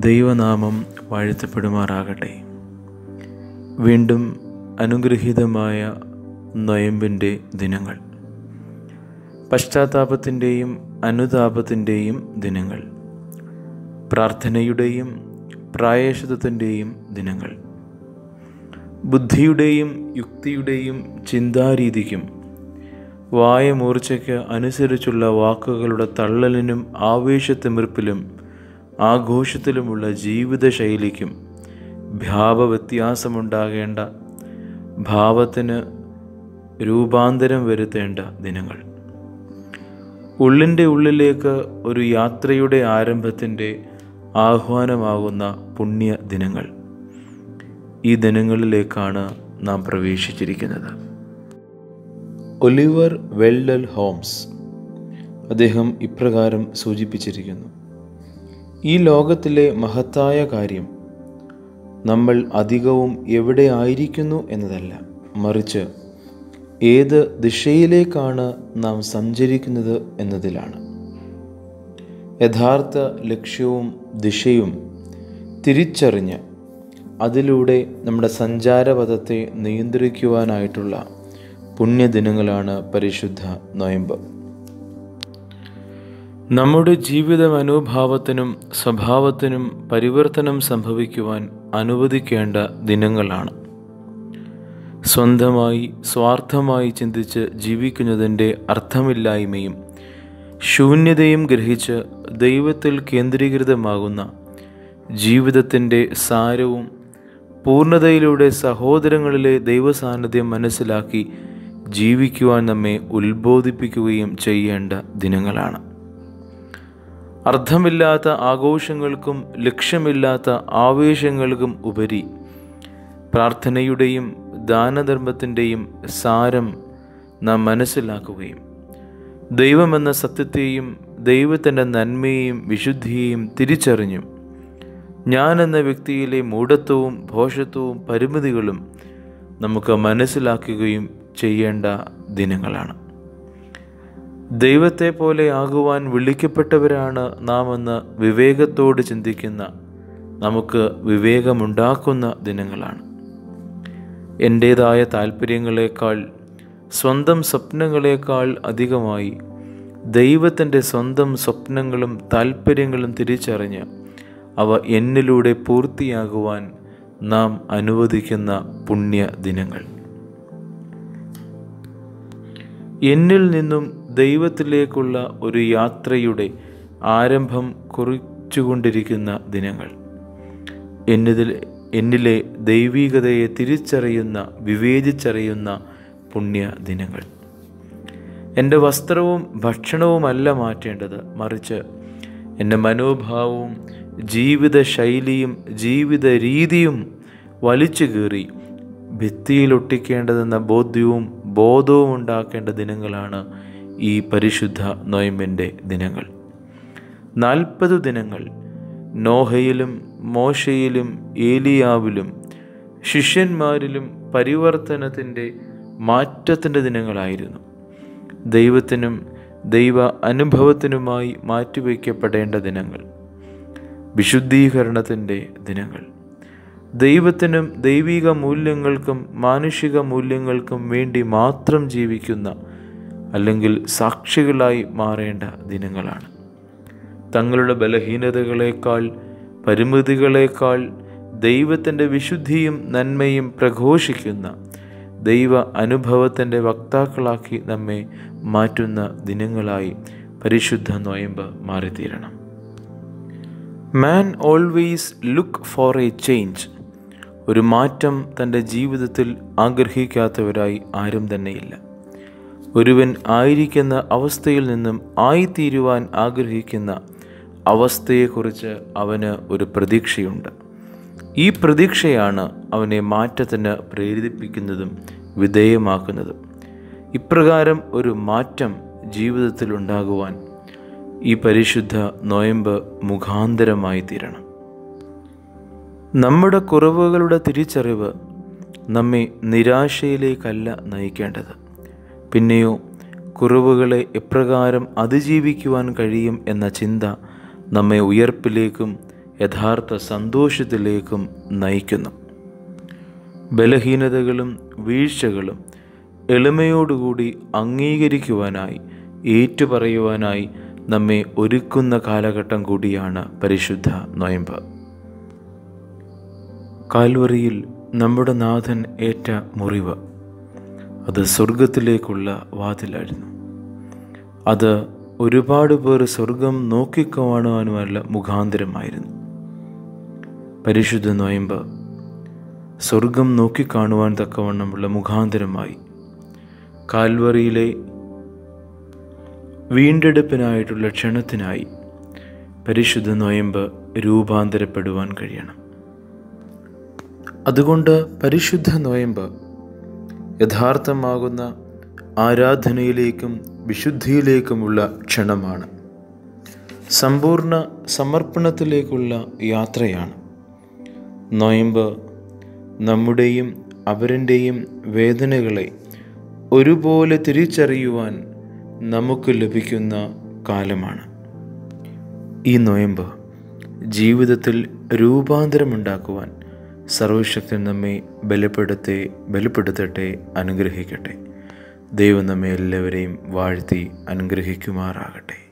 ദൈവനാമം വാഴ്ത്തപ്പെടുമാറാകട്ടെ വീണ്ടും അനുഗ്രഹീതമായ നൊയമ്പിൻ്റെ ദിനങ്ങൾ പശ്ചാത്താപത്തിൻ്റെയും അനുതാപത്തിൻ്റെയും ദിനങ്ങൾ പ്രാർത്ഥനയുടെയും പ്രായശിത്വത്തിൻ്റെയും ദിനങ്ങൾ ബുദ്ധിയുടെയും യുക്തിയുടെയും ചിന്താരീതിക്കും വായമൂർച്ചയ്ക്ക് അനുസരിച്ചുള്ള വാക്കുകളുടെ തള്ളലിനും ആവേശത്തിമിർപ്പിലും ആഘോഷത്തിലുമുള്ള ജീവിതശൈലിക്കും ഭാവവ്യത്യാസമുണ്ടാകേണ്ട ഭാവത്തിന് രൂപാന്തരം വരുത്തേണ്ട ദിനങ്ങൾ ഉള്ളിൻ്റെ ഉള്ളിലേക്ക് ഒരു യാത്രയുടെ ആരംഭത്തിൻ്റെ ആഹ്വാനമാകുന്ന പുണ്യ ദിനങ്ങൾ ഈ ദിനങ്ങളിലേക്കാണ് നാം പ്രവേശിച്ചിരിക്കുന്നത് ഒലിവർ വെൽഡൽ ഹോംസ് അദ്ദേഹം ഇപ്രകാരം സൂചിപ്പിച്ചിരിക്കുന്നു ഈ ലോകത്തിലെ മഹത്തായ കാര്യം നമ്മൾ അധികവും എവിടെ ആയിരിക്കുന്നു എന്നതല്ല മറിച്ച് ഏത് ദിശയിലേക്കാണ് നാം സഞ്ചരിക്കുന്നത് എന്നതിലാണ് യഥാർത്ഥ ലക്ഷ്യവും ദിശയും തിരിച്ചറിഞ്ഞ് അതിലൂടെ നമ്മുടെ സഞ്ചാരപഥത്തെ നിയന്ത്രിക്കുവാനായിട്ടുള്ള പുണ്യദിനങ്ങളാണ് പരിശുദ്ധ നൊയമ്പ് നമ്മുടെ ജീവിത മനോഭാവത്തിനും സ്വഭാവത്തിനും പരിവർത്തനം സംഭവിക്കുവാൻ അനുവദിക്കേണ്ട ദിനങ്ങളാണ് സ്വന്തമായി സ്വാർത്ഥമായി ചിന്തിച്ച് ജീവിക്കുന്നതിൻ്റെ അർത്ഥമില്ലായ്മയും ശൂന്യതയും ഗ്രഹിച്ച് ദൈവത്തിൽ കേന്ദ്രീകൃതമാകുന്ന ജീവിതത്തിൻ്റെ സാരവും പൂർണ്ണതയിലൂടെ സഹോദരങ്ങളിലെ ദൈവസാന്നിധ്യം മനസ്സിലാക്കി ജീവിക്കുവാൻ നമ്മെ ഉത്ബോധിപ്പിക്കുകയും ചെയ്യേണ്ട ദിനങ്ങളാണ് അർത്ഥമില്ലാത്ത ആഘോഷങ്ങൾക്കും ലക്ഷ്യമില്ലാത്ത ആവേശങ്ങൾക്കും ഉപരി പ്രാർത്ഥനയുടെയും ദാനധർമ്മത്തിൻ്റെയും സാരം നാം മനസ്സിലാക്കുകയും ദൈവമെന്ന സത്യത്തെയും ദൈവത്തിൻ്റെ നന്മയെയും വിശുദ്ധിയെയും തിരിച്ചറിഞ്ഞും ഞാൻ എന്ന വ്യക്തിയിലെ മൂഢത്വവും ഭോഷത്വവും പരിമിതികളും നമുക്ക് മനസ്സിലാക്കുകയും ചെയ്യേണ്ട ദിനങ്ങളാണ് ദൈവത്തെ പോലെ ആകുവാൻ വിളിക്കപ്പെട്ടവരാണ് നാം എന്ന് വിവേകത്തോട് ചിന്തിക്കുന്ന നമുക്ക് വിവേകമുണ്ടാക്കുന്ന ദിനങ്ങളാണ് എൻ്റേതായ താല്പര്യങ്ങളെക്കാൾ സ്വന്തം സ്വപ്നങ്ങളെക്കാൾ അധികമായി ദൈവത്തിൻ്റെ സ്വന്തം സ്വപ്നങ്ങളും താല്പര്യങ്ങളും തിരിച്ചറിഞ്ഞ് അവ എന്നിലൂടെ പൂർത്തിയാകുവാൻ നാം അനുവദിക്കുന്ന പുണ്യ ദിനങ്ങൾ എന്നിൽ നിന്നും ദൈവത്തിലേക്കുള്ള ഒരു യാത്രയുടെ ആരംഭം കുറിച്ചുകൊണ്ടിരിക്കുന്ന ദിനങ്ങൾ എന്നിതിൽ എന്നിലെ ദൈവീകതയെ തിരിച്ചറിയുന്ന വിവേചിച്ചറിയുന്ന പുണ്യ ദിനങ്ങൾ എൻ്റെ വസ്ത്രവും ഭക്ഷണവുമല്ല മാറ്റേണ്ടത് മറിച്ച് എൻ്റെ മനോഭാവവും ജീവിത ശൈലിയും ജീവിത രീതിയും വലിച്ചു കീറി ഭിത്തിയിലൊട്ടിക്കേണ്ടതെന്ന ബോധ്യവും ബോധവും ഉണ്ടാക്കേണ്ട ദിനങ്ങളാണ് ഈ പരിശുദ്ധ നൊയമ്പിൻ്റെ ദിനങ്ങൾ നാൽപ്പത് ദിനങ്ങൾ നോഹയിലും മോശയിലും ഏലിയാവിലും ശിഷ്യന്മാരിലും പരിവർത്തനത്തിൻ്റെ മാറ്റത്തിൻ്റെ ദിനങ്ങളായിരുന്നു ദൈവത്തിനും ദൈവ അനുഭവത്തിനുമായി മാറ്റിവെക്കപ്പെടേണ്ട ദിനങ്ങൾ വിശുദ്ധീകരണത്തിൻ്റെ ദിനങ്ങൾ ദൈവത്തിനും ദൈവിക മൂല്യങ്ങൾക്കും മാനുഷിക മൂല്യങ്ങൾക്കും വേണ്ടി മാത്രം ജീവിക്കുന്ന അല്ലെങ്കിൽ സാക്ഷികളായി മാറേണ്ട ദിനങ്ങളാണ് തങ്ങളുടെ ബലഹീനതകളേക്കാൾ പരിമിതികളേക്കാൾ ദൈവത്തിൻ്റെ വിശുദ്ധിയും നന്മയും പ്രഘോഷിക്കുന്ന ദൈവ അനുഭവത്തിൻ്റെ വക്താക്കളാക്കി നമ്മെ മാറ്റുന്ന ദിനങ്ങളായി പരിശുദ്ധ നോയമ്പ് മാറിത്തീരണം man always look for a change ഒരു മാറ്റം തൻ്റെ ജീവിതത്തിൽ ആഗ്രഹിക്കാത്തവരായി ആരും തന്നെയില്ല ഒരുവൻ ആയിരിക്കുന്ന അവസ്ഥയിൽ നിന്നും ആയിത്തീരുവാൻ ആഗ്രഹിക്കുന്ന അവസ്ഥയെക്കുറിച്ച് അവന് ഒരു പ്രതീക്ഷയുണ്ട് ഈ പ്രതീക്ഷയാണ് അവനെ മാറ്റത്തിന് പ്രേരിപ്പിക്കുന്നതും വിധേയമാക്കുന്നതും ഇപ്രകാരം ഒരു മാറ്റം ജീവിതത്തിൽ ഉണ്ടാകുവാൻ ഈ പരിശുദ്ധ നോയമ്പ് മുഖാന്തരമായി തീരണം നമ്മുടെ കുറവുകളുടെ തിരിച്ചറിവ് നമ്മെ നിരാശയിലേക്കല്ല നയിക്കേണ്ടത് പിന്നെയോ കുറവുകളെ എപ്രകാരം അതിജീവിക്കുവാൻ കഴിയും എന്ന ചിന്ത നമ്മെ ഉയർപ്പിലേക്കും യഥാർത്ഥ സന്തോഷത്തിലേക്കും നയിക്കുന്നു ബലഹീനതകളും വീഴ്ചകളും എളിമയോടുകൂടി അംഗീകരിക്കുവാനായി ഏറ്റുപറയുവാനായി നമ്മെ ഒരുക്കുന്ന കാലഘട്ടം കൂടിയാണ് പരിശുദ്ധ നൊയമ്പ് കാൽവറിയിൽ നമ്മുടെ നാഥൻ ഏറ്റ മുറിവ് അത് സ്വർഗത്തിലേക്കുള്ള വാതിലായിരുന്നു അത് ഒരുപാട് പേർ സ്വർഗം നോക്കിക്കാണുവാനുമല്ല മുഖാന്തരമായിരുന്നു പരിശുദ്ധ നൊയമ്പ് സ്വർഗം നോക്കിക്കാണുവാൻ തക്കവണ്ണമുള്ള മുഖാന്തരമായി കാൽവറിയിലെ വീണ്ടെടുപ്പിനായിട്ടുള്ള ക്ഷണത്തിനായി പരിശുദ്ധ നൊയമ്പ് രൂപാന്തരപ്പെടുവാൻ കഴിയണം അതുകൊണ്ട് പരിശുദ്ധ നൊയമ്പ് യഥാർത്ഥമാകുന്ന ആരാധനയിലേക്കും വിശുദ്ധിയിലേക്കുമുള്ള ക്ഷണമാണ് സമ്പൂർണ്ണ സമർപ്പണത്തിലേക്കുള്ള യാത്രയാണ് നൊയമ്പ് നമ്മുടെയും അവരിൻ്റെയും വേദനകളെ ഒരുപോലെ തിരിച്ചറിയുവാൻ നമുക്ക് ലഭിക്കുന്ന കാലമാണ് ഈ നൊയമ്പ് ജീവിതത്തിൽ രൂപാന്തരമുണ്ടാക്കുവാൻ സർവശക്തൻ നമ്മെ ബലപ്പെടുത്തെ ബലപ്പെടുത്തട്ടെ അനുഗ്രഹിക്കട്ടെ ദൈവം നമ്മെ എല്ലാവരെയും വാഴ്ത്തി അനുഗ്രഹിക്കുമാറാകട്ടെ